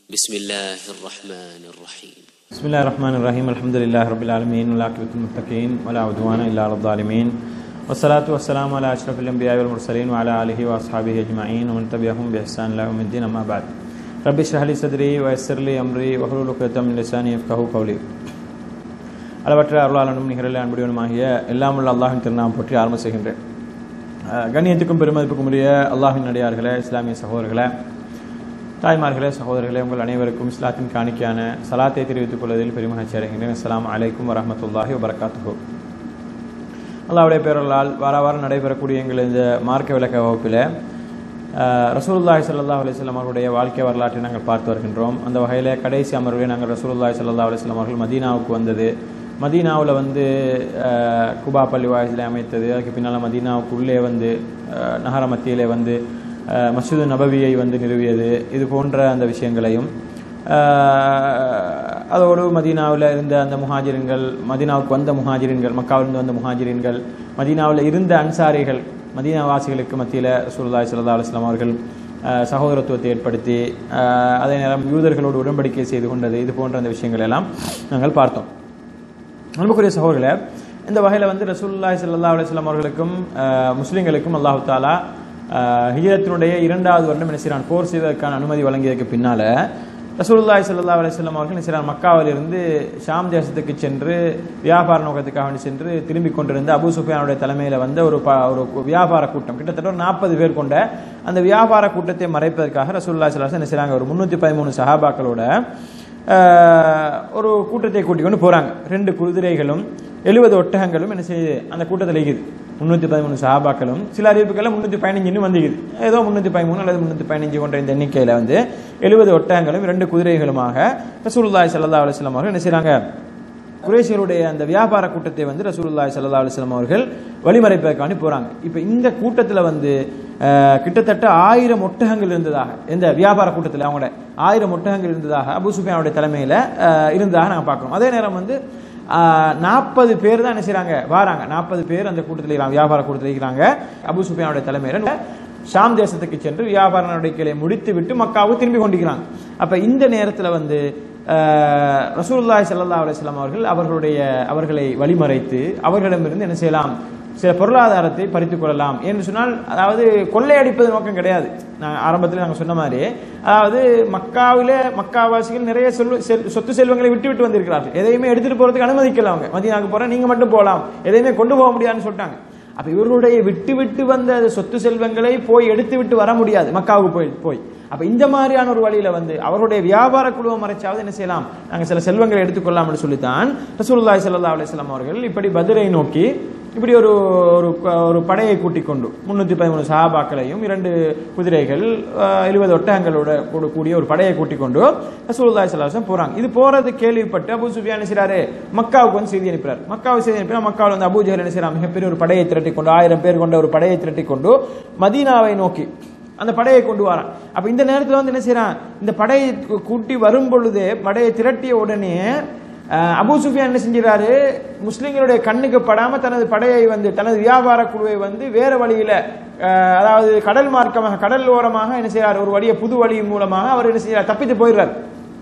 بسم الله الرحمن الرحيم بسم الله الرحمن الرحيم الحمد لله رب العالمين والعاقبة للمتقين ولا عدوان إلا على الظالمين والصلاة والسلام على أشرف الأنبياء والمرسلين وعلى آله وأصحابه أجمعين ومن تبعهم بإحسان إلى يوم الدين أما بعد رب اشرح لي صدري ويسر لي أمري واحلل عقدة من لساني يفقهوا قولي அளவற்ற அருளாளனும் நிகரில் அன்புடையவனுமாகிய எல்லாம் உள்ள அல்லாஹின் திருநாமம் பற்றி ஆரம்ப செய்கின்றேன் அஹ் கண்ணியத்துக்கும் பெருமதிப்புக்கும் உரிய அல்லாஹின் நடிகார்களே இஸ்லாமிய சகோதரர்களே தாய்மார்களே சகோதரர்களே உங்கள் அனைவருக்கும் இஸ்லாத்தின் காணிக்கையான சலாத்தை தெரிவித்துக் கொள்வதில் பெருமகிழ்ச்சி அடைகின்றேன் அஸ்ஸலாமு அலைக்கும் வரஹ்மத்துல்லாஹி வபரகாத்துஹு அல்லாஹ்வுடைய பேரலால் வார வாரம் நடைபெறக்கூடிய எங்கள் இந்த மார்க்க விளக்க வகுப்பில் அஹ், ரசூலுல்லாஹி ஸல்லல்லாஹு அலைஹி வஸல்லம் அவர்களுடைய வாழ்க்கை வரலாற்றை நாங்கள் பார்த்து வருகின்றோம் அந்த வகையில் கடைசி அமர்வில் நாங்கள் ரசூலுல்லாஹி ஸல்லல்லாஹு அலைஹி வஸல்லம் அவர்கள் மதீனாவுக்கு வந்தது மதீனாவில் வந்து அஹ், குபா பள்ளி வாயிலை அமைத்தது அதுக்கு பின்னால் மதீனாவுக்கு உள்ளே வந்து அஹ், நகர மத்தியிலே வந்து அஹ், மஸ்ஜிது நபவியை வந்து நிறுவியது இது போன்ற அந்த விஷயங்களையும் அஹ், அதோடு மதீனாவில் இருந்த அந்த முஹாஜிரின்கள் மதீனாவுக்கு வந்த முஹாஜிரின்கள் மக்காவிலிருந்து வந்த முஹாஜிரின்கள் மதீனாவில் இருந்த அன்சாரிகள் மதீனாவாசிகளுக்கு மத்தியில் ரசூலுல்லாஹி ஸல்லல்லாஹு அலைஹி வஸல்லம் அவர்கள் அஹ், சகோதரத்துவத்தை ஏற்படுத்தி அஹ், அதே நேரம் யூதர்களோடு உடன்படிக்கை செய்து கொண்டது இது போன்ற அந்த விஷயங்கள் எல்லாம் நாங்கள் பார்த்தோம் அன்புக்குரிய சகோதரர்களே இந்த வகையில் வந்து ரசூலுல்லாஹி ஸல்லல்லாஹு அலைஹி வஸல்லம் அவர்களுக்கும் அஹ், முஸ்லிம்களுக்கும் அல்லாஹு தாலா அஹ், ஹிஜ்ரத்தினுடைய இரண்டாவது வருடம் என்ன செய்றான் போர் செய்வதற்கான அனுமதி வழங்கியதற்கு பின்னால ரசூலுல்லாஹி ஸல்லல்லாஹு அலைஹி வஸல்லம் அவர்கள் என்ன செய்றான் மக்காவிலிருந்து ஷாம் தேசத்துக்கு சென்று வியாபார நோக்கத்துக்காக வேண்டி சென்று திரும்பிக் கொண்டிருந்த அபூ சுஃபியானுடைய தலைமையில் வந்த ஒரு ப- ஒரு வியாபார கூட்டம் கிட்டத்தட்ட ஒரு நாற்பது பேர் கொண்ட அந்த வியாபார கூட்டத்தை மறைப்பதற்காக ரசூலுல்லாஹி ஸல்லல்லாஹு அலைஹி வஸல்லம் என்ன செய்றாங்க ஒரு முன்னூற்றி பதிமூணு சஹாபாக்களோட ஆஹ் ஒரு கூட்டத்தை கூட்டிக் கொண்டு போறாங்க ரெண்டு குதிரைகளும் எழுபது ஒட்டகங்களும் என்ன செய்யுது அந்த கூட்டத்தில் இருக்குது முன்னூத்தி பதிமூணு சஹாபாக்களும் சில அறிவிப்புகளில் முன்னூத்தி பதினஞ்சுன்னு வந்துக்குது ஏதோ முன்னூத்தி பதிமூணு அல்லது முன்னூத்தி பதினஞ்சு கொண்ட இந்த எண்ணிக்கையில வந்து எழுபது ஒட்டகங்களும் ரெண்டு குதிரைகளுமாக ரசூலுல்லாஹி ஸல்லல்லாஹு அலைஹி வஸல்லம் அவர்கள் என்ன செய்றாங்க குறைஷியருடைய அந்த வியாபார கூட்டத்தை வந்து ரசூலுல்லாஹி ஸல்லல்லாஹு அலைஹி வஸல்லம் அவர்கள் வழிமறைப்பதற்காண்டி போறாங்க இப்போ இந்த கூட்டத்தில் வந்து அஹ், கிட்டத்தட்ட ஆயிரம் ஒட்டகங்கள் இருந்ததாக இந்த வியாபார கூட்டத்தில் அவங்களோட ஆயிரம் ஒட்டகங்கள் இருந்ததாக அபூ சுஃபியானுடைய தலைமையில் இருந்ததாக நாங்கள் பார்க்குறோம் அதே நேரம் வந்து நாற்பது பேர் தான் என்ன செய்றாங்க வாராங்க நாற்பது பேர் அந்த கூட்டத்தில் இருக்கிறாங்க வியாபார கூட்டத்தில் இருக்கிறாங்க அபூ சுஃபியானுடைய தலைமையில் ஷாம் தேசத்துக்கு சென்று வியாபார நடவடிக்கைகளை முடித்து விட்டு மக்காவுக்கு திரும்பி கொண்டிருக்கிறாங்க அப்ப இந்த நேரத்தில் வந்து அஹ், ரசூலுல்லாஹி ஸல்லல்லாஹு அலைஹி வஸல்லம் அவர்கள் அவர்களுடைய அவர்களை வழிமறைத்து அவர்களிடமிருந்து என்ன செய்யலாம் சில பொருளாதாரத்தை பறித்துக் கொள்ளலாம் என்று சொன்னால் அதாவது கொள்ளையடிப்பது நோக்கம் கிடையாது நான் ஆரம்பத்தில் நாங்கள் சொன்ன மாதிரி அதாவது மக்காவிலே மக்காவாசிகள் நிறைய செல்வ செல்- சொத்து செல்வங்களை விட்டு விட்டு வந்திருக்கிறார்கள் எதையுமே எடுத்துட்டு போறதுக்கு அனுமதிக்கல அவங்க மதியனாக்கு போறேன் நீங்க மட்டும் போகலாம் எதையுமே கொண்டு போக முடியாதுன்னு சொல்லிட்டாங்க அப்ப இவர்களுடைய விட்டு விட்டு வந்த அந்த சொத்து செல்வங்களை போய் எடுத்து விட்டு வர முடியாது மக்காவுக்கு போய் போய் அப்ப இந்த மாதிரியான ஒரு வழியில வந்து அவருடைய வியாபார குழுவை மறைச்சாவது என்ன செய்யலாம் நாங்க சில செல்வங்களை எடுத்துக்கொள்ளலாம்னு சொல்லித்தான் ரசூலுல்லாஹி ஸல்லல்லாஹு அலைஹி வஸல்லம் அவர்கள் இப்படி பத்ரை நோக்கி இப்படி ஒரு ஒரு ஒரு படையை கூட்டிக் கொண்டு முன்னூத்தி பதிமூணு சஹாபாக்களையும் இரண்டு குதிரைகள் அஹ், எழுபது ஒட்டகங்களோட கூட கூடிய ஒரு படையை கூட்டிக் கொண்டு ரசூலுல்லாஹி ஸல்லல்லாஹு அலைஹி வஸல்லம் போறாங்க இது போறது கேள்விப்பட்டு அபூ சுஃபியான் என்ன செய்றாரு மக்காவுக்கு வந்து செய்தி அனுப்புறாரு மக்காவுக்கு செய்தி அனுப்பினா மக்காவில் வந்து அபூ ஜஹல் என்ன செய்றான் மிகப்பெரிய ஒரு படையை திரட்டி கொண்டு ஆயிரம் பேர் கொண்ட ஒரு படையை திரட்டி கொண்டு மதீனாவை நோக்கி அந்த படையை கொண்டு வரான் அப்ப இந்த நேரத்தில் வந்து என்ன செய்றான் இந்த படையை கூ- கூட்டி வரும் பொழுதே படையை திரட்டிய உடனே அஹ், அபூ சுஃபியான் என்ன செஞ்சிறாரு முஸ்லிம்களுடைய கண்ணுக்கு படாம தனது படையை வந்து தனது வியாபார குழுவை வந்து வேற வழியில அஹ், அதாவது கடல் மார்க்கமாக கடல் ஓரமாக என்ன செய்றாரு ஒரு வழியை புது வழி மூலமாக அவர் என்ன செய்யறார் தப்பித்து போயிடுறாரு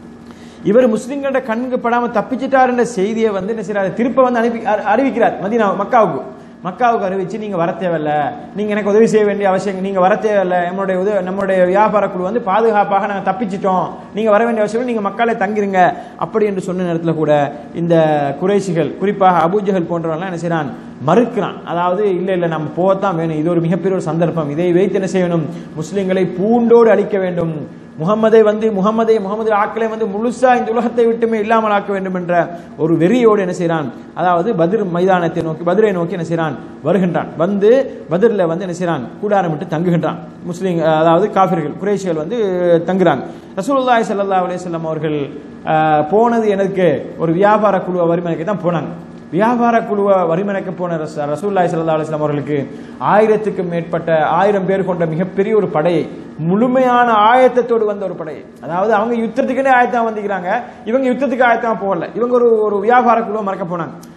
இவர் முஸ்லிம்களோட கண்ணுக்கு படாம தப்பிச்சிட்டார் என்ற செய்தியை வந்து என்ன செய்யறாரு திருப்ப வந்து அனுப்பி அ- அறிவிக்கிறார் மதீனா மக்காவுக்கு மக்காவுக்கு அறிவிச்சு நீங்க வர தேவையில்ல நீங்க எனக்கு உதவி செய்ய வேண்டிய அவசியம் நீங்க வர தேவையில்ல நம்மளுடைய உதவி நம்மளுடைய வியாபார குழு வந்து பாதுகாப்பாக நாங்க தப்பிச்சிட்டோம் நீங்க வர வேண்டிய அவசியம் இல்லை, நீங்க மக்களை தங்கிருங்க அப்படி என்று சொன்ன நேரத்தில் கூட இந்த குறைசிகள் குறிப்பாக அபூஜஹல் போன்றவர்கள் என்ன செய்றான் மறுக்கிறான் அதாவது இல்ல இல்ல நம்ம போகத்தான் வேணும் இது ஒரு மிகப்பெரிய ஒரு சந்தர்ப்பம் இதை வைத்து என்ன செய்யணும் முஸ்லிம்களை பூண்டோடு அழிக்க வேண்டும் முகமதை வந்து முகமதை முகமது ஆக்களை வந்து முழுசா இந்த உலகத்தை விட்டுமே இல்லாமல் ஆக்க வேண்டும் என்ற ஒரு வெறியோடு என்ன செய்றான் அதாவது பத்ர் மைதானத்தை நோக்கி பத்ரை நோக்கி என்ன செய்றான் வருகின்றான் வந்து பத்ரில் வந்து என்ன செய்றான் கூடாரமிட்டு தங்குகின்றான் முஸ்லீம் அதாவது காஃபிர்கள் குறைஷிகள் வந்து தங்குறாங்க ரசூலுல்லாஹி ஸல்லல்லாஹு அலைஹி வஸல்லம் அவர்கள் அஹ், போனது எனக்கு ஒரு வியாபார குழு வரிமனைக்கு தான் போனாங்க வியாபார குழுவை வரிமனைக்க போன ரச- ரசூலுல்லாஹி ஸல்லல்லாஹு அலைஹி வஸல்லம் அவர்களுக்கு ஆயிரத்துக்கும் மேற்பட்ட ஆயிரம் பேர் கொண்ட மிகப்பெரிய ஒரு படையை முழுமையான ஆயத்தத்தோடு வந்த ஒரு படையை அதாவது அவங்க யுத்தத்துக்குன்னே ஆயத்தம் வந்திருக்கிறாங்க இவங்க யுத்தத்துக்கு ஆயத்தமா போகல இவங்க ஒரு ஒரு வியாபார குழுவை மறக்க போனாங்க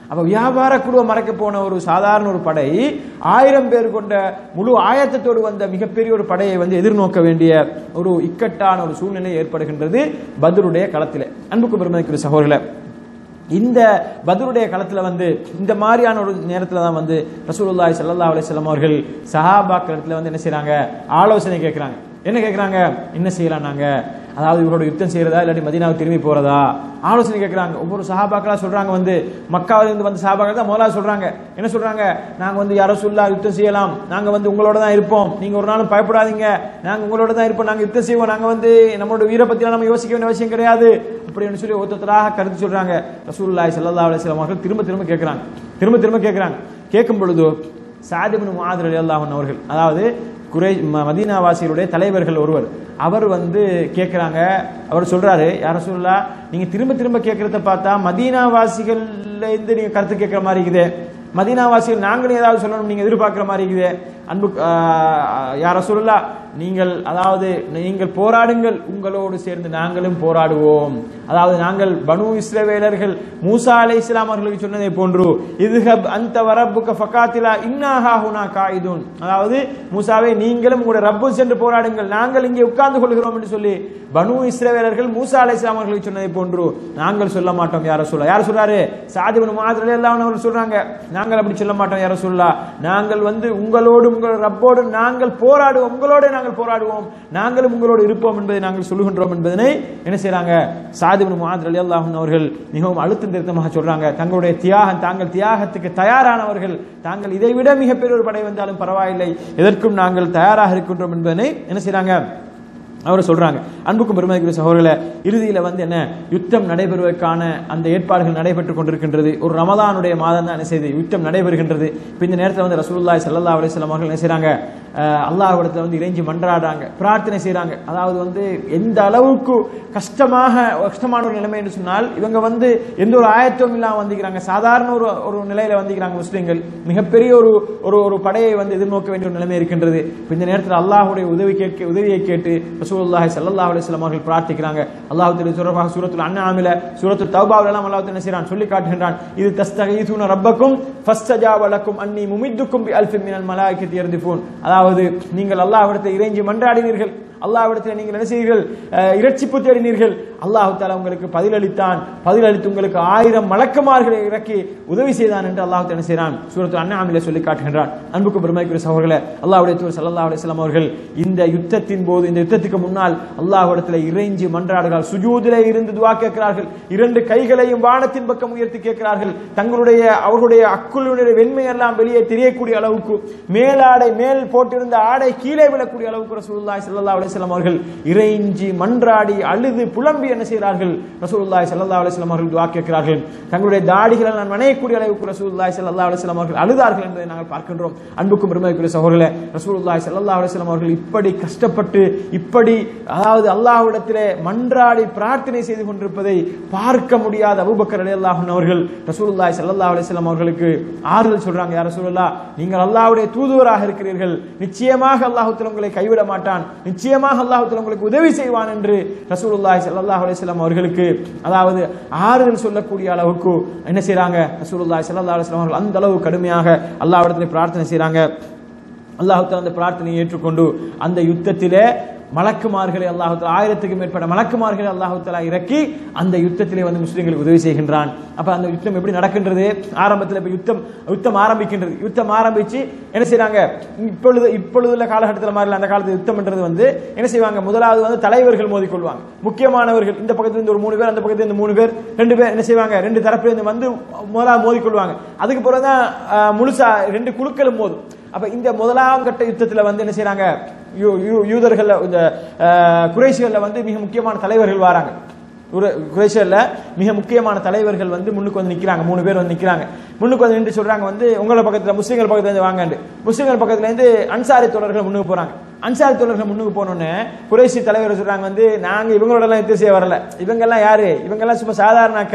அப்ப வியாபார குழுவை மறைக்க போன ஒரு சாதாரண ஒரு படை ஆயிரம் பேர் கொண்ட முழு ஆயத்தத்தோடு வந்த மிகப்பெரிய ஒரு படையை வந்து எதிர்நோக்க வேண்டிய ஒரு இக்கட்டான ஒரு சூழ்நிலை ஏற்படுகின்றது பத்ருடைய களத்திலே அன்புக்கு பெருமதிக்குரிய சகோதரர்களே இந்த பத்ருடைய களத்துல வந்து இந்த மாதிரியான ஒரு நேரத்துல தான் வந்து ரசூலுல்லாஹி ஸல்லல்லாஹு அலைஹி வஸல்லம் அவர்கள் சஹாபாக்கள் இடத்துல வந்து என்ன செய்றாங்க ஆலோசனை கேட்கறாங்க என்ன கேட்கறாங்க என்ன செய்யலாம் நாங்க அதாவது இவரோட யுத்தம் செய்யறதா இல்லாட்டி மதீனாவுக்கு திரும்பி போறதா ஆலோசனை கேட்கறாங்க ஒவ்வொரு சஹாபாக்களா சொல்றாங்க வந்து மக்காவில இருந்து வந்த சஹாபாக்கள் தான் முதலாவது சொல்றாங்க என்ன சொல்றாங்க நாங்க வந்து யாரோ சொல்லா யுத்தம் செய்யலாம் நாங்க வந்து உங்களோட தான் இருப்போம் நீங்க ஒரு நாளும் பயப்படாதீங்க நாங்க உங்களோட தான் இருப்போம் நாங்க யுத்தம் செய்வோம் நாங்க வந்து நம்மளோட வீர பத்திலாம் நம்ம யோசிக்க வேண்டிய அவசியம் கிடையாது அப்படின்னு சொல்லி ஒருத்தராக கருத்து சொல்றாங்க ரசூலுல்லாஹி ஸல்லல்லாஹு அலைஹி வஸல்லம் அவர்கள் திரும்ப திரும்ப கேட்கறாங்க திரும்ப திரும்ப கேட்கறாங்க கேட்கும் பொழுது சாதிபின் முஆத் ரலியல்லாஹு அன்ஹு அவர்கள் அதாவது குறை ம- மதீனாவாசிகளுடைய தலைவர்கள் ஒருவர் அவர் வந்து கேட்குறாங்க அவர் சொல்றாரு யார சொல்லா நீங்க திரும்ப திரும்ப கேட்கறத பார்த்தா மதீனாவாசிகள்ல இருந்து நீங்க கருத்து கேட்கிற மாதிரி இருக்குது மதீனாவாசிகள் நாங்களும் ஏதாவது சொல்லணும் நீங்க எதிர்பார்க்கிற மாதிரி இருக்குது அன்பு ஆஹ், யார சொல்லலா நீங்கள் அதாவது நீங்கள் போராடுங்கள் உங்களோடு சேர்ந்து நாங்களும் போராடுவோம் அதாவது நாங்கள் பனு இஸ்ரவேலர்கள் மூசா அலை இஸ்லாம் அவர்களுக்கு சொன்னதை போன்று இதுஹப் அந்த வரப்புக்க ஃபகாத்திலா இன்னாஹா ஹுனா காயிதுன் அதாவது மூசாவே நீங்களும் உங்களுடைய ரப்பு சென்று போராடுங்கள் நாங்கள் இங்கே உட்கார்ந்து கொள்கிறோம் என்று சொல்லி பனு இஸ்ரவேலர்கள் மூசா அலை இஸ்லாம் அவர்களுக்கு சொன்னதை போன்று நாங்கள் சொல்ல மாட்டோம் யார சொல்ல யார் சொல்றாரு சாதிபன் மாதிரி எல்லாம் அவர்கள் சொல்றாங்க நாங்கள் அப்படி சொல்ல மாட்டோம் யார சொல்லா நாங்கள் வந்து உங்களோடு உங்கள் ரப்போடு நாங்கள் போராடுவோம் உங்களோட நாங்கள் போராடுவோம் நாங்களும் உங்களோடு இருப்போம் என்பதை நாங்கள் சொல்லுகின்றோம் என்பதனை என்ன செய்றாங்க சாதிபன் மாதிரி அலி அல்லாஹன் அவர்கள் மிகவும் அழுத்தம் திருத்தமாக சொல்றாங்க தங்களுடைய தியாகம் தாங்கள் தியாகத்துக்கு தயாரானவர்கள் தாங்கள் இதை விட மிகப்பெரிய ஒரு படை வந்தாலும் பரவாயில்லை எதற்கும் நாங்கள் தயாராக இருக்கின்றோம் என்பதனை என்ன செய்றாங்க அவர் சொல்றாங்க அன்புக்கும் பெருமதிக்குரிய சகோதரர்களே இறுதியில வந்து என்ன யுத்தம் நடைபெறுவதற்கான அந்த ஏற்பாடுகள் நடைபெற்றுக் கொண்டிருக்கின்றது ஒரு ரமதானுடைய மாதம் தான் என்ன செய்யுது யுத்தம் நடைபெறுகின்றது இப்ப இந்த நேரத்தில் வந்து ரசூலுல்லாஹி ஸல்லல்லாஹு அலைஹி வஸல்லம் அவர்கள் என்ன செய்றாங்க அஹ், அல்லாஹ்விடத்துல வந்து இறைஞ்சி மன்றாடுறாங்க பிரார்த்தனை செய்றாங்க அதாவது வந்து எந்த அளவுக்கு கஷ்டமாக கஷ்டமான ஒரு நிலைமை என்று சொன்னால் இவங்க வந்து எந்த ஒரு ஆயத்தமும் இல்லாம வந்திருக்கிறாங்க சாதாரண ஒரு ஒரு நிலையில வந்திருக்கிறாங்க முஸ்லிம்கள் மிகப்பெரிய ஒரு ஒரு ஒரு படையை வந்து எதிர்நோக்க வேண்டிய ஒரு நிலைமை இருக்கின்றது இப்ப இந்த நேரத்தில் அல்லாஹ்வுடைய உதவி கேட்க உதவியை கேட்டு ரசூலுல்லாஹி ஸல்லல்லாஹு அலைஹி வஸல்லம் அவர்கள் பிரார்த்திக்கிறாங்க அல்லாஹ் தஆலா சொல்றாங்க சூரத்துல் அன்ஆமில சூரத்துல் தௌபாவில எல்லாம் அல்லாஹ் என்ன செய்றான் சொல்லி காட்டுகின்றான் இது தஸ்தகீதுன ரப்பக்கும் ஃபஸ்தஜாப லக்கும் அன்னி முமித்துக்கும் பி அல்ஃபின் மினல் மலாயிகத்தி யர்திஃபூன் அதாவது நீங்கள் அல்லாஹ்விடத்தில் இறைஞ்சி மன்றாடினீர்கள் அல்லாஹ்விடத்தில் நீங்கள் என்ன செய்தீர்கள் அஹ், இரட்சிப்பு தேடினீர்கள் அல்லாஹ் தஆலா உங்களுக்கு பதிலளித்தான் பதிலளித்து உங்களுக்கு ஆயிரம் மலக்குமார்களை இறக்கி உதவி செய்தான் என்று அல்லாஹ் தஆலா என்ன செய்கிறான் சூரத்து அன்ஆமிலே சொல்லி காட்டுகின்றான் அன்புக்கு பெருமைக்குரிய சகோதரர்களே அல்லாஹ்வுடைய தூதர் ஸல்லல்லாஹு அலைஹி வஸல்லம் அவர்கள் இந்த யுத்தத்தின் போது இந்த யுத்தத்துக்கு முன்னால் அல்லாஹ்விடத்தில் இறைஞ்சி மன்றாடுகிறார்கள் சுஜூதிலே இருந்து துஆ கேட்கிறார்கள் இரண்டு கைகளையும் வானத்தின் பக்கம் உயர்த்தி கேட்கிறார்கள் தங்களுடைய அவர்களுடைய அக்குளுடைய வெண்மையெல்லாம் வெளியே தெரியக்கூடிய அளவுக்கு மேலாடை மேல் போட்டிருந்த ஆடை கீழே விழக்கூடிய அளவுக்கு ரசூலுல்லாஹி ஸல்லல்லாஹு அலைஹி வஸல்லம் அவர்கள் இறைஞ்சி மன்றாடி அழுது புலம்பி என்ன செய்கிறார்கள் ரசூலுல்லாஹி ஸல்லல்லாஹு அலைஹி வஸல்லம் அவர்கள் துஆ கேட்கிறார்கள் தங்களுடைய தாடிகளை நான் வணையக்கூடிய அளவுக்கு ரசூலுல்லாஹி ஸல்லல்லாஹு அலைஹி வஸல்லம் அவர்கள் அழுதார்கள் என்பதை நாங்கள் பார்க்கின்றோம் அன்புக்கும் பெருமைக்குரிய சகோதரர்களே ரசூலுல்லாஹி ஸல்லல்லாஹு அலைஹி வஸல்லம் அவர்கள் இப்படி கஷ்டப்பட்டு இப்படி அதாவது அல்லாஹ்விடத்திலே மன்றாடி பிரார்த்தனை செய்து கொண்டிருப்பதை பார்க்க முடியாத அபூபக்கர் ரலியல்லாஹு அன்ஹு அவர்கள் ரசூலுல்லாஹி ஸல்லல்லாஹு அலைஹி வஸல்லம் அவர்களுக்கு ஆறுதல் சொல்றாங்க யார் ரசூலுல்லாஹ் நீங்கள் அல்லாஹ்வுடைய தூதுவராக இருக்கிறீர்கள் நிச்சயமாக அல்லாஹ் தஆலா உங்களை கைவிட மாட்டான் நிச்சயமாக அல்லாஹ் தஆலா உங்களுக்கு உதவி செய்வான் என்று ரசூலுல்லாஹி ஸல்லல்லாஹு அலைஹி வஸல்லம் அவர்களுக்கு அதாவது ஆறுதல் சொல்லக்கூடிய அளவுக்கு என்ன செய்றாங்க ரசூலுல்லாஹி ஸல்லல்லாஹு அலைஹி வஸல்லம் அவர்கள் அந்த அளவு கடுமையாக அல்லாஹ்விடத்தில் பிரார்த்தனை செய்றாங்க அல்லாஹ் தஆலா அந்த பிரார்த்தனையை ஏற்றுக்கொண்டு அந்த யுத்தத்திலே மலக்குமார்களை அல்லாஹ் தஆலா ஆயிரத்துக்கு மேற்பட்ட மலக்குமார்களை அல்லாஹ் தஆலா இறக்கி அந்த யுத்தத்திலே வந்து முஸ்லிம்களுக்கு உதவி செய்கின்றான் அப்ப அந்த யுத்தம் எப்படி நடக்கின்றது ஆரம்பத்தில் இப்ப யுத்தம் யுத்தம் ஆரம்பிக்கின்றது யுத்தம் ஆரம்பிச்சு என்ன செய்றாங்க இப்பொழுது இப்பொழுது உள்ள காலகட்டத்தில் மாதிரி இல்ல, அந்த காலத்து யுத்தம்ன்றது வந்து என்ன செய்வாங்க முதலாவது வந்து தலைவர்கள் மோதிக்கொள்வாங்க முக்கியமானவர்கள் இந்த பக்கத்துல இருந்து ஒரு மூணு பேர் அந்த பக்கத்துல இருந்து மூணு பேர் ரெண்டு பேர் என்ன செய்வாங்க ரெண்டு தரப்புல இருந்து வந்து முதலாவது மோதிக்கொள்வாங்க அதுக்கு பிறகுதான் ஆஹ், முழுசா ரெண்டு குழுக்களும் மோதும் அப்ப இந்த முதலாம் கட்ட யுத்தத்துல வந்து என்ன செய்றாங்க யூ- யூ- யூதர்கள்ல இந்த ஆஹ், குறைஷிகள்ல வந்து மிக முக்கியமான தலைவர்கள் வராங்க குர- குறைஷிகள்ல மிக முக்கியமான தலைவர்கள் வந்து முன்னுக்கு வந்து நிக்கிறாங்க மூணு பேர் வந்து நிக்கிறாங்க முன்னுக்கு வந்து நின்று சொல்றாங்க வந்து உங்களோட பக்கத்துல முஸ்லிம்கள் பக்கத்துல இருந்து வாங்கண்டு முஸ்லிம்கள் பக்கத்துல இருந்து அன்சாரி தோழர்கள் முன்னுக்கு போறாங்க அன்சாரி தோழர்கள் முன்னுக்கு போனோடனே குறைஷி தலைவர் சொல்றாங்க வந்து நாங்க இவங்களோட எல்லாம் யுத்தம் செய்ய வரல இவங்க எல்லாம் யாரு இவங்க எல்லாம் சும்மா சாதாரண ஆட்கள்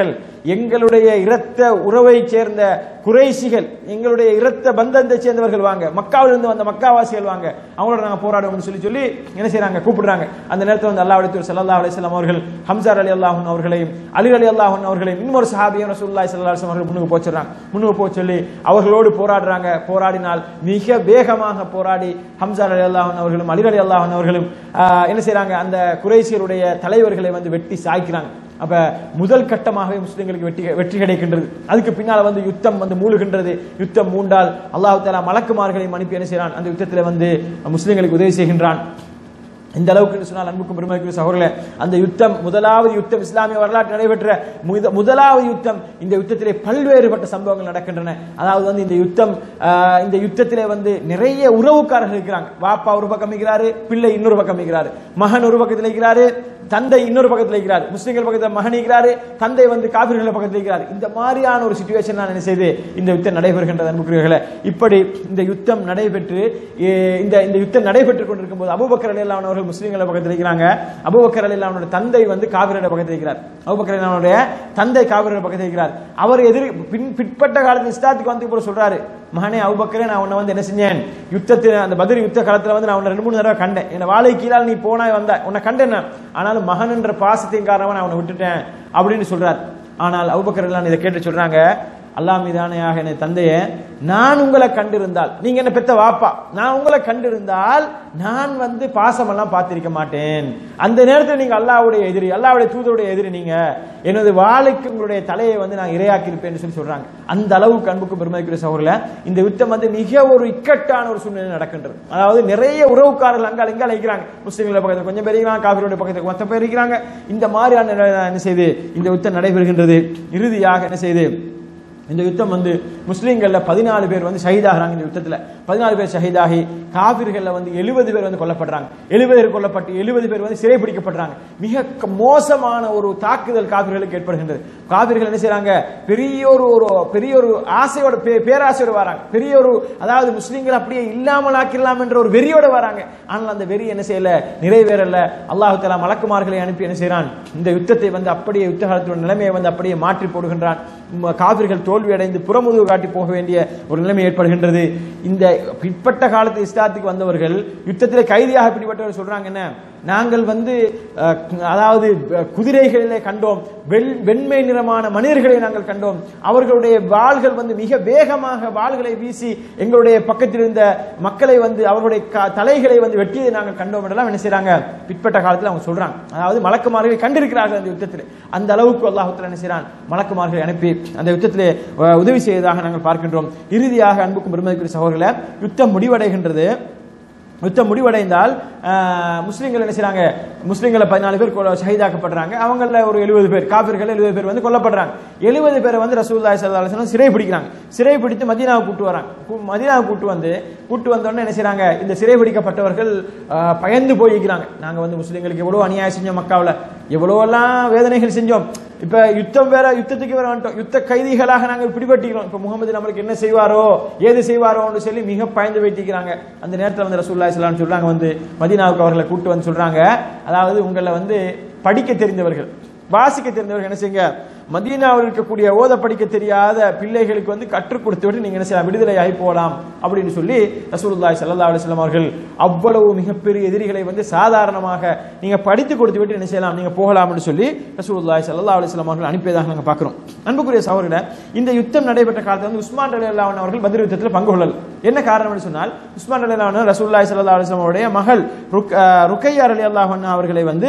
எங்களுடைய இரத்த உறவை சேர்ந்த குறைசிகள் எங்களுடைய இரத்த பந்தத்தை சேர்ந்தவர்கள் வாங்க மக்காவிலிருந்து வந்த மக்காவாசிகள் வாங்க அவங்களோட நாங்க போராடுவோம்னு சொல்லி சொல்லி என்ன செய்றாங்க கூப்பிடுறாங்க அந்த நேரத்தில் வந்து அல்லாஹ் தூர் ஸல்லல்லாஹு அலைஹி வஸல்லம் அவர்கள் ஹம்சார் அலி அல்லாஹன் அவர்களையும் அலி அலி அல்லாஹன் அவர்களையும் இன்னொரு சஹாபியும் ரசூலுல்லாஹி ஸல்லல்லாஹு அலைஹி வஸல்லம் அவர்கள் முன்னுக்கு போச்சுறாங்க முன்னுக்கு போக சொல்லி அவர்களோடு போராடுறாங்க போராடினால் மிக வேகமாக போராடி ஹம்சார் அலி அல்லாஹன் அவர்களும் அலி அலி அல்லாஹன் அவர்களும் ஆஹ், என்ன செய்றாங்க அந்த குறைசியருடைய தலைவர்களை வந்து வெட்டி சாய்க்கிறாங்க அப்ப முதல் கட்டமாகவே முஸ்லிம்களுக்கு வெற்றி வெற்றி கிடைக்கின்றது அதுக்கு பின்னால வந்து யுத்தம் வந்து மூழ்கின்றது யுத்தம் மூண்டால் அல்லாஹ் தாலா மலக்குமார்களையும் அனுப்பி என்ன செய்றான் அந்த யுத்தத்தில் வந்து முஸ்லிம்களுக்கு உதவி செய்கின்றான் இந்த அளவுக்கு என்று சொன்னால் அன்புக்கும் பெருமைக்கும் சகோதரர்களே அந்த யுத்தம் முதலாவது யுத்தம் இஸ்லாமிய வரலாற்று நடைபெற்ற முத- முதலாவது யுத்தம் இந்த யுத்தத்திலே பல்வேறுபட்ட சம்பவங்கள் நடக்கின்றன அதாவது வந்து இந்த யுத்தம் ஆஹ், இந்த யுத்தத்திலே வந்து நிறைய உறவுக்காரர்கள் இருக்கிறாங்க வாப்பா ஒரு பக்கம் இருக்கிறாரு பிள்ளை இன்னொரு பக்கம் இருக்கிறாரு மகன் ஒரு பக்கத்தில் இருக்கிறாரு தந்தை இன்னொரு பக்கத்தில் இருக்கிறார் முஸ்லிம்கள் பக்கத்தில் மகன் இருக்கிறாரு தந்தை வந்து காபிர்கள் பக்கத்தில் இருக்கிறார் இந்த மாதிரியான ஒரு சுச்சுவேஷன் நான் என்ன செய்து இந்த யுத்தம் நடைபெறுகின்றது அன்புக்குரியவர்களே இப்படி இந்த யுத்தம் நடைபெற்று ஏ, இந்த இந்த யுத்தம் நடைபெற்றுக் கொண்டிருக்கும் போது அபுபக்கர் அலியல்லான் அவர்கள் முஸ்லிம்கள் பக்கத்தில் இருக்கிறாங்க அபுபக்கர் அலியல்லானுடைய தந்தை வந்து காவிரியோட பக்கத்தில் இருக்கிறார் அபுபக்கர் அலியல்லானுடைய தந்தை காவிரியோட பக்கத்தில் இருக்கிறார் அவர் எதிர் பின் பிற்பட்ட காலத்தில் இஸ்லாத்துக்கு வந்து இப்போ சொல்றாரு மகனே அபுபக்கரே நான் உன்னை வந்து என்ன செஞ்சேன் யுத்தத்தில் அந்த பதில் யுத்த காலத்துல வந்து நான் உன்னை ரெண்டு மூணு தடவை கண்டேன் என்ன வாழை கீழால் நீ போனாய் வந்த உன்னை கண்டேன் நான். ஆனாலும் மகன் என்ற பாசத்தின் காரணமா நான் உன்னை விட்டுட்டேன் அப்படின்னு சொல்றார் ஆனால் அபுபக்கர் எல்லாம் இதை கேட்டு சொல்றாங்க அல்லாஹ் மீதானையாக என்னை தந்தையே நான் உங்களை கண்டிருந்தால் நீங்க என்ன பெத்த வாப்பா நான் உங்களை கண்டிருந்தால் நான் வந்து பாசமெல்லாம் பார்த்திருக்க மாட்டேன் அந்த நேரத்தில் நீங்க அல்லாஹ்வுடைய எதிரி அல்லாஹ்வுடைய தூதருடைய எதிரி நீங்க எனது வாளுக்கு உங்களுடைய தலையை வந்து நான் இரையாக்கி இருப்பேன்னு சொல்லி சொல்றாங்க அந்த அளவுக்கு அன்புக்கு பெருமதிக்குரிய சகோதரர்களே இந்த யுத்தம் வந்து மிக ஒரு இக்கட்டான ஒரு சூழ்நிலை நடக்கின்றது அதாவது நிறைய உறவுக்காரர்கள் அங்கால இங்கால இருக்கிறாங்க முஸ்லிம்கள பக்கத்தில் கொஞ்சம் பேர் இருக்கிறாங்க காவிரியோட பக்கத்தில் மொத்த பேர் இருக்கிறாங்க இந்த மாதிரியான நிலை என்ன செய்து இந்த யுத்தம் நடைபெறுகின்றது இறுதியாக என்ன செய்து இந்த யுத்தம் வந்து முஸ்லீம்கள்ல பதினாலு பேர் வந்து ஷஹீதாகிறாங்க இந்த யுத்தத்துல பதினாலு பேர் ஷஹீதாகி காபிர்கள்ல வந்து எழுபது பேர் வந்து கொல்லப்படுறாங்க எழுபது பேர் கொல்லப்பட்டு எழுபது பேர் வந்து சிறைபிடிக்கப்படுறாங்க மிக க- மோசமான ஒரு தாக்குதல் காபிர்களுக்கு ஏற்படுகின்றது காபிர்கள் என்ன செய்றாங்க பெரிய ஒரு ஒரு பெரிய ஒரு ஆசையோட பே- பேராசையோட வராங்க பெரிய ஒரு அதாவது முஸ்லீம்கள் அப்படியே இல்லாமல் ஆக்கிடலாம் என்ற ஒரு வெறியோட வராங்க ஆனால் அந்த வெறி என்ன செய்யல நிறைவேறல அல்லாஹு தஆலா மலக்குமார்களை அனுப்பி என்ன செய்றான் இந்த யுத்தத்தை வந்து அப்படியே யுத்த காலத்தோட நிலைமையை வந்து அப்படியே மாற்றி போடுகின்றான் உம், காபிர்கள் தோல்வி அடைந்து புறமுதுகு காட்டி போக வேண்டிய ஒரு நிலைமை ஏற்படுகின்றது இந்த பிற்பட்ட காலத்து இஸ்லாத்துக்கு வந்தவர்கள் யுத்தத்தில் கைதியாக பிடிப்பட்டவர் சொல்றாங்க என்ன நாங்கள் வந்து அஹ், அதாவது அஹ், குதிரைகளிலே கண்டோம் வெள் வெண்மை நிறமான மனிதர்களை நாங்கள் கண்டோம் அவர்களுடைய வாள்கள் வந்து மிக வேகமாக வாள்களை வீசி எங்களுடைய பக்கத்தில் இருந்த மக்களை வந்து அவர்களுடைய க- தலைகளை வந்து வெட்டியதை நாங்கள் கண்டோம் என்றெல்லாம் என்ன செய்றாங்க பிற்பட்ட காலத்தில் அவங்க சொல்றாங்க அதாவது மலக்குமார்களை கண்டிருக்கிறார்கள் அந்த யுத்தத்தில் அந்த அளவுக்கு அல்லாஹுத்தர் என்ன செய்றான் மலக்குமார்களை அனுப்பி அந்த யுத்தத்திலே அஹ், உதவி செய்ததாக நாங்கள் பார்க்கின்றோம் இறுதியாக அன்புக்கும் பெருமதிக்குரிய சகோதரர்களே யுத்தம் முடிவடைகின்றது யுத்தம் முடிவடைந்தால் ஆஹ், முஸ்லிம்கள் என்ன செய்றாங்க முஸ்லிம்களை பதினாலு பேர் கொல- ஷஹீதாக்கப்படுறாங்க அவங்கள ஒரு எழுபது பேர் காபிர்கள் எழுபது பேர் வந்து கொல்லப்படுறாங்க எழுபது பேரை வந்து ரசூலுல்லாஹி ஸல்லல்லாஹு அலைஹி வஸல்லம் சிறை பிடிக்கிறாங்க சிறை பிடித்து மதீனாவை கூட்டு வராங்க கு- மதீனாவை கூட்டு வந்து கூட்டு வந்த உடனே என்ன செய்றாங்க இந்த சிறை பிடிக்கப்பட்டவர்கள் ஆஹ், பயந்து போயிருக்கிறாங்க நாங்க வந்து முஸ்லிம்களுக்கு எவ்வளவு அநியாயம் செஞ்சோம் மக்காவுல எவ்வளவெல்லாம் வேதனைகள் செஞ்சோம் இப்ப யுத்தம் வேற யுத்தத்துக்கு வேற வந்துட்டோம் யுத்த கைதிகளாக நாங்கள் பிடிபட்டிக்கிறோம் இப்ப முகமது நம்மளுக்கு என்ன செய்வாரோ ஏது செய்வாரோன்னு சொல்லி மிக பயந்து வைத்திக்கிறாங்க அந்த நேரத்தில் வந்து ரசூல்லா இஸ்லாம் சொல்றாங்க வந்து மதீனாவுக்கு அவர்களை கூட்டு வந்து சொல்றாங்க அதாவது உங்களை வந்து படிக்க தெரிந்தவர்கள் வாசிக்க தெரிந்தவர்கள் என்ன செய்யுங்க மதீனாவில் இருக்கக்கூடிய ஓத படிக்க தெரியாத பிள்ளைகளுக்கு வந்து கற்றுக் கொடுத்து விட்டு நீங்க என்ன செய்யலாம் விடுதலையாகி போகலாம் அப்படின்னு சொல்லி ரசூலுல்லாஹி ஸல்லல்லாஹு அலைஹி வஸல்லம் அவர்கள் அவ்வளவு மிகப்பெரிய எதிரிகளை வந்து சாதாரணமாக நீங்க படித்து கொடுத்து விட்டு என்ன செய்யலாம் நீங்க போகலாம்னு சொல்லி ரசூலுல்லாஹி ஸல்லல்லாஹு அலைஹி வஸல்லம் அவர்கள் அனுப்பியதாக நாங்க பார்க்கிறோம் அன்புக்குரிய சகோதரர்களே இந்த யுத்தம் நடைபெற்ற காலத்தில் வந்து உஸ்மான் ரலியல்லாஹு அன்ஹு அவர்கள் பத்ர் யுத்தத்தில் பங்கு கொள்ளல் என்ன காரணம்னு சொன்னால் உஸ்மான் ரலியல்லாஹு அன்ஹு ரசூலுல்லாஹி ஸல்லல்லாஹு அலைஹி வஸல்லம் அவருடைய மகள் ருக்- அஹ் ருக்கையா ரலியல்லாஹு அன்ஹா அவர்களை வந்து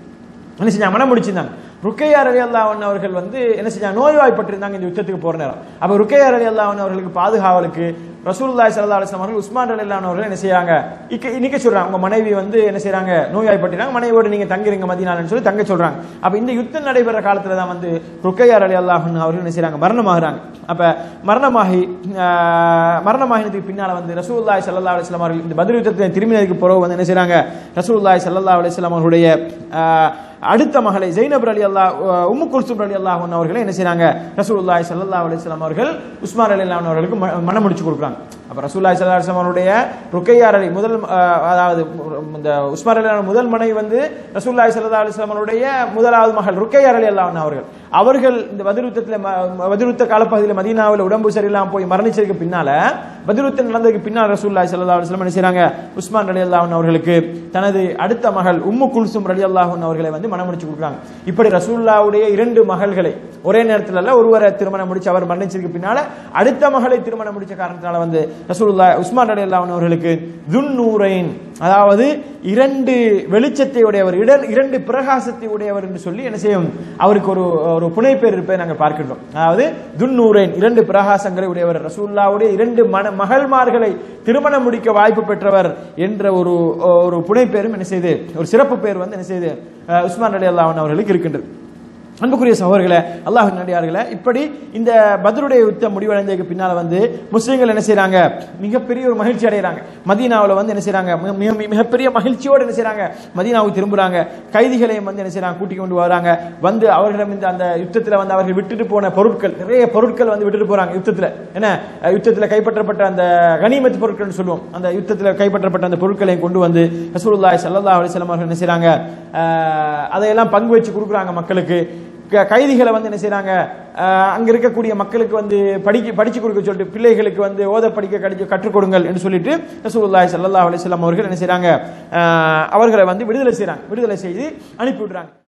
என்ன செஞ்சாங்க மனம் முடிச்சிருந்தாங்க ருக்கையா அலி அல்லாஹன் அவர்கள் வந்து என்ன செஞ்சாங்க நோய்வாய்ப்பட்டிருந்தாங்க இந்த யுத்தத்துக்கு போற நேரம் அப்ப ருக்கையா அலி அல்லாஹன் அவர்களுக்கு பாதுகாவலுக்கு ரசூலுல்லாஹி ஸல்லல்லாஹு அலைஹி வஸல்லம் அவர்கள் உஸ்மான் அலி அல்லாஹன் அவர்கள் என்ன செய்றாங்க இக்க நிக்க சொல்றாங்க உங்க மனைவி வந்து என்ன செய்றாங்க நோய்வாய்ப்பட்டிருக்காங்க மனைவியோடு நீங்க தங்கிருங்க மதீனான்னு சொல்லி தங்க சொல்றாங்க அப்ப இந்த யுத்தம் நடைபெற காலத்துல தான் வந்து ருக்கையா அலி அல்லாஹன் அவர்கள் என்ன செய்றாங்க மரணமாகறாங்க அப்ப மரணமாகி ஆஹ், மரணமாகினதுக்கு பின்னால வந்து ரசூலுல்லாஹி ஸல்லல்லாஹு அலைஹி வஸல்லம் அவர்கள் இந்த பத்ர் யுத்தத்தை திரும்பினதுக்கு பிறகு வந்து என்ன செய்றாங்க ரசூலுல்லாஹி ஸல்லல்லாஹு அலைஹி வஸல்லம் அவர்களுடைய ஆஹ், அடுத்த மகளை ஜெய்னப் அலி அல்லாஹ் உம்மு குல்சும் ரலி அல்லாஹ் அவர்களை என்ன செய்றாங்க ரசூலுல்லாஹி ஸல்லல்லாஹு அலைஹி வஸல்லம் அவர்கள் உஸ்மான் ரலி அல்லாஹ் அவர்களுக்கு ம- மனம் முடிச்சு கொடுக்குறாங்க அப்ப ரசூலுல்லாஹி ஸல்லல்லாஹு அலைஹி வஸல்லம் அவருடைய ருக்கையார் அலி முதல் அஹ், அதாவது இந்த உஸ்மான் ரலி அல்லாஹ் முதல் மனை வந்து ரசூலுல்லாஹி ஸல்லல்லாஹு அலைஹி வஸல்லம் அவருடைய முதலாவது மகள் ருக்கையார் அலி அல்லாஹ் அவர்கள் அவர்கள் இந்த பதிருத்தத்தில் பதிருத்த காலப்பகுதியில் மதீனாவில் உடம்பு சரியில்லாம போய் மரணிச்சதுக்கு பின்னால பதிருத்தம் நடந்ததுக்கு பின்னால் ரசூலுல்லாஹி ஸல்லல்லாஹு அலைஹி வஸல்லம் என்ன செய்றாங்க உஸ்மான் ரலியல்லாஹு அவர்களுக்கு தனது அடுத்த மகள் உம்மு குல்சும் ரலியல்லாஹு அவர்களை வந்து மனம் முடிச்சு கொடுக்குறாங்க இப்படி ரசூலுல்லாஹ்வுடைய இரண்டு மகள்களை ஒரே நேரத்தில் அல்ல ஒருவரை திருமணம் முடிச்சு அவர் மரணிச்சதுக்கு பின்னால அடுத்த மகளை திருமணம் முடிச்ச காரணத்தினால வந்து ரசூலுல்லாஹ் உஸ்மான் ரலியல்லாஹு அவர்களுக்கு துன்னூரைன் அதாவது இரண்டு வெளிச்சத்தை உடையவர் இட- இரண்டு பிரகாசத்தை உடையவர் என்று சொல்லி என்ன செய்யும் அவருக்கு ஒரு ஒரு புனைப்பேர் இருப்பதை நாங்கள் பார்க்கின்றோம் அதாவது துன்னூரேன் இரண்டு பிரகாசங்களை உடையவர் ரசூல்லாவுடைய இரண்டு மன மகள்மார்களை திருமணம் முடிக்க வாய்ப்பு பெற்றவர் என்ற ஒரு ஒரு புனைப்பேரும் என்ன செய்து ஒரு சிறப்பு பேர் வந்து என்ன செய்து அஹ், உஸ்மான் அலி அல்லாஹன் அவர்களுக்கு இருக்கின்றது அன்புக்குரிய சகோதரர்களே அல்லாஹ் நடிகார்களே இப்படி இந்த பத்ருடைய யுத்தம் முடிவடைந்ததுக்கு பின்னால வந்து முஸ்லீம்கள் என்ன செய்றாங்க மிகப்பெரிய ஒரு மகிழ்ச்சி அடைகிறாங்க மதீனாவுல வந்து என்ன செய்றாங்க மிக- மிக- மிகப்பெரிய மகிழ்ச்சியோடு என்ன செய்றாங்க மதீனாவுக்கு திரும்புறாங்க கைதிகளையும் வந்து என்ன செய்றாங்க கூட்டி கொண்டு வராங்க வந்து அவர்களிடம் இந்த அந்த யுத்தத்துல வந்து அவர்கள் விட்டுட்டு போன பொருட்கள் நிறைய பொருட்கள் வந்து விட்டுட்டு போறாங்க யுத்தத்துல என்ன அஹ், யுத்தத்துல கைப்பற்றப்பட்ட அந்த கனிமத் பொருட்கள் சொல்லுவோம் அந்த யுத்தத்துல கைப்பற்றப்பட்ட அந்த பொருட்களையும் கொண்டு வந்து ரசூலுல்லாஹி ஸல்லல்லாஹு அலைஹி வஸல்லம் அவர்கள் என்ன செய்றாங்க அஹ், அதையெல்லாம் பங்கு வச்சு கொடுக்குறாங்க மக்களுக்கு க- கைதிகளை வந்து என்ன செய்றாங்க அஹ், அங்க இருக்கக்கூடிய மக்களுக்கு வந்து படிக்க படிச்சு கொடுக்க சொல்லிட்டு பிள்ளைகளுக்கு வந்து ஓத படிக்க கடிச்சு கற்றுக் கொடுங்கள் என்று சொல்லிட்டு ரசூலுல்லாஹி ஸல்லல்லாஹு அலைஹி வஸல்லம் அவர்கள் என்ன செய்றாங்க அஹ், அவர்களை வந்து விடுதலை செய்றாங்க விடுதலை செய்து அனுப்பி விடுறாங்க